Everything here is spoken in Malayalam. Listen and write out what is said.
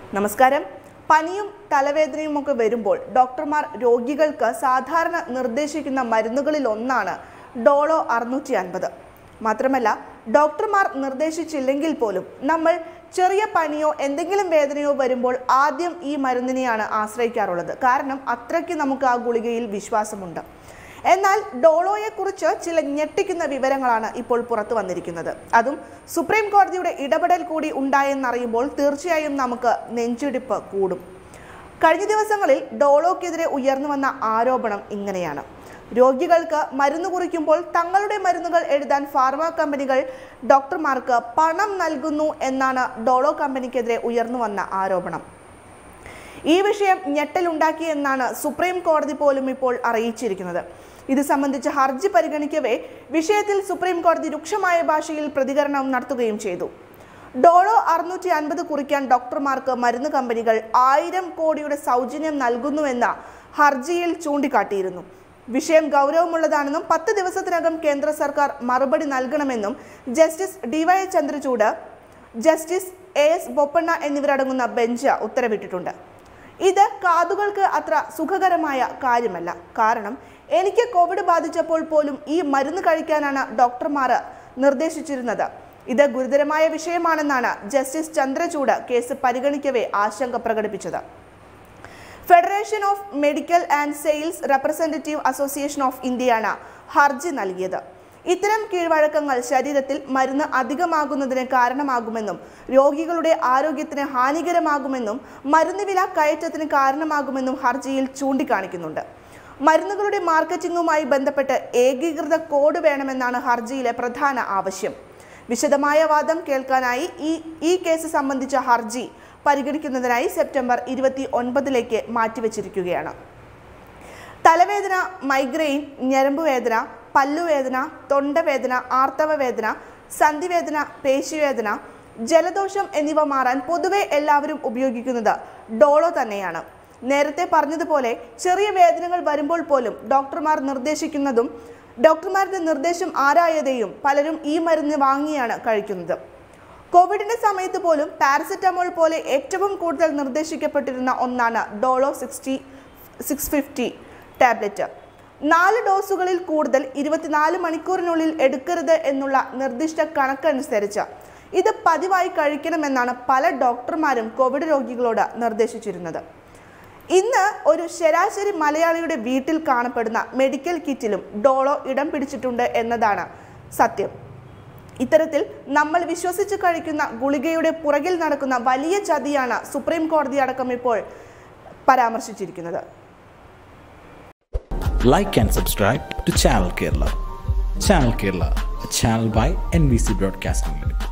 നമസ്കാരം പനിയും തലവേദനയും ഒക്കെ വരുമ്പോൾ ഡോക്ടർമാർ രോഗികൾക്ക് സാധാരണ നിർദ്ദേശിക്കുന്ന മരുന്നുകളിൽ ഒന്നാണ് ഡോളോ അറുന്നൂറ്റി അൻപത് മാത്രമല്ല ഡോക്ടർമാർ നിർദ്ദേശിച്ചില്ലെങ്കിൽ പോലും നമ്മൾ ചെറിയ പനിയോ എന്തെങ്കിലും വേദനയോ വരുമ്പോൾ ആദ്യം ഈ മരുന്നിനെയാണ് ആശ്രയിക്കാറുള്ളത് കാരണം അത്രയ്ക്ക് നമുക്ക് ആ ഗുളികയിൽ വിശ്വാസമുണ്ട് എന്നാൽ ഡോളോയെക്കുറിച്ച് ചില ഞെട്ടിക്കുന്ന വിവരങ്ങളാണ് ഇപ്പോൾ പുറത്തു വന്നിരിക്കുന്നത് അതും സുപ്രീം കോടതിയുടെ ഇടപെടൽ കൂടി ഉണ്ടായെന്നറിയുമ്പോൾ തീർച്ചയായും നമുക്ക് നെഞ്ചിടിപ്പ് കൂടും കഴിഞ്ഞ ദിവസങ്ങളിൽ ഡോളോക്കെതിരെ ഉയർന്നു വന്ന ആരോപണം ഇങ്ങനെയാണ് രോഗികൾക്ക് മരുന്ന് കുറിക്കുമ്പോൾ തങ്ങളുടെ മരുന്നുകൾ എഴുതാൻ ഫാർമ കമ്പനികൾ ഡോക്ടർമാർക്ക് പണം നൽകുന്നു എന്നാണ് ഡോളോ കമ്പനിക്കെതിരെ ഉയർന്നു വന്ന ആരോപണം ഈ വിഷയം ഞെട്ടലുണ്ടാക്കി എന്നാണ് സുപ്രീം കോടതി പോലും ഇപ്പോൾ അറിയിച്ചിരിക്കുന്നത് ഇത് സംബന്ധിച്ച് ഹർജി പരിഗണിക്കവേ വിഷയത്തിൽ സുപ്രീം കോടതി രൂക്ഷമായ ഭാഷയിൽ പ്രതികരണം നടത്തുകയും ചെയ്തു ഡോളോ അറുന്നൂറ്റി അൻപത് കുറിക്കാൻ ഡോക്ടർമാർക്ക് മരുന്ന് കമ്പനികൾ ആയിരം കോടിയുടെ സൗജന്യം നൽകുന്നുവെന്ന ഹർജിയിൽ ചൂണ്ടിക്കാട്ടിയിരുന്നു വിഷയം ഗൗരവമുള്ളതാണെന്നും പത്ത് ദിവസത്തിനകം കേന്ദ്ര സർക്കാർ മറുപടി നൽകണമെന്നും justice D Y Chandrachud justice A S Bopanna എന്നിവരടങ്ങുന്ന ബെഞ്ച് ഉത്തരവിട്ടിട്ടുണ്ട് ഇത് കാതുകൾക്ക് അത്ര സുഖകരമായ കാര്യമല്ല കാരണം എനിക്ക് കോവിഡ് ബാധിച്ചപ്പോൾ പോലും ഈ മരുന്ന് കഴിക്കാനാണ് ഡോക്ടർമാർ നിർദ്ദേശിച്ചിരുന്നത് ഇത് ഗുരുതരമായ വിഷയമാണെന്നാണ് ജസ്റ്റിസ് ചന്ദ്രചൂഡ് കേസ് പരിഗണിക്കവേ ആശങ്ക പ്രകടിപ്പിച്ചത് federation of medical and sales representative association of ഇന്ത്യയാണ് ഹർജി നൽകിയത് ഇത്തരം കീഴ്വഴക്കങ്ങൾ ശരീരത്തിൽ മരുന്ന് അധികമാകുന്നതിന് കാരണമാകുമെന്നും രോഗികളുടെ ആരോഗ്യത്തിന് ഹാനികരമാകുമെന്നും മരുന്ന് വില കയറ്റത്തിന് കാരണമാകുമെന്നും ഹർജിയിൽ ചൂണ്ടിക്കാണിക്കുന്നുണ്ട് മരുന്നുകളുടെ മാർക്കറ്റിംഗുമായി ബന്ധപ്പെട്ട് ഏകീകൃത കോഡ് വേണമെന്നാണ് ഹർജിയിലെ പ്രധാന ആവശ്യം വിശദമായ വാദം കേൾക്കാനായി ഈ ഈ കേസ് സംബന്ധിച്ച ഹർജി പരിഗണിക്കുന്നതിനായി സെപ്റ്റംബർ ഇരുപത്തി ഒൻപതിലേക്ക് മാറ്റിവെച്ചിരിക്കുകയാണ് തലവേദന മൈഗ്രെയിൻ ഞരമ്പ് വേദന പല്ലുവേദന തൊണ്ടവേദന ആർത്തവ വേദന സന്ധിവേദന പേശിവേദന ജലദോഷം എന്നിവ മാറാൻ പൊതുവെ എല്ലാവരും ഉപയോഗിക്കുന്നത് ഡോളോ തന്നെയാണ് നേരത്തെ പറഞ്ഞതുപോലെ ചെറിയ വേദനകൾ വരുമ്പോൾ പോലും ഡോക്ടർമാർ നിർദ്ദേശിക്കുന്നതും ഡോക്ടർമാരുടെ നിർദ്ദേശം ആരായതെയും പലരും ഈ മരുന്ന് വാങ്ങിയാണ് കഴിക്കുന്നത് കോവിഡിന്റെ സമയത്ത് പോലും പാരസെറ്റമോൾ പോലെ ഏറ്റവും കൂടുതൽ നിർദ്ദേശിക്കപ്പെട്ടിരുന്ന ഒന്നാണ് Dolo sixty six fifty tablet നാല് ഡോസുകളിൽ കൂടുതൽ ഇരുപത്തിനാല് മണിക്കൂറിനുള്ളിൽ എടുക്കരുത് എന്നുള്ള നിർദ്ദിഷ്ട കണക്കനുസരിച്ച് ഇത് പതിവായി കഴിക്കണമെന്നാണ് പല ഡോക്ടർമാരും കോവിഡ് രോഗികളോട് നിർദ്ദേശിച്ചിരുന്നത് ഇന്ന് ഒരു ശരാശരി മലയാളിയുടെ വീട്ടിൽ കാണപ്പെടുന്ന മെഡിക്കൽ കിറ്റിലും ഡോളോ ഇടം പിടിച്ചിട്ടുണ്ട് എന്നതാണ് സത്യം ഇത്തരത്തിൽ നമ്മൾ വിശ്വസിച്ച് കഴിക്കുന്ന ഗുളികയുടെ പുറകിൽ നടക്കുന്ന വലിയ ചതിയാണ് സുപ്രീം കോടതി അടക്കം ഇപ്പോൾ പരാമർശിച്ചിരിക്കുന്നത് like and subscribe to Channel Kerala. Channel Kerala, a channel by NBC Broadcasting Limited.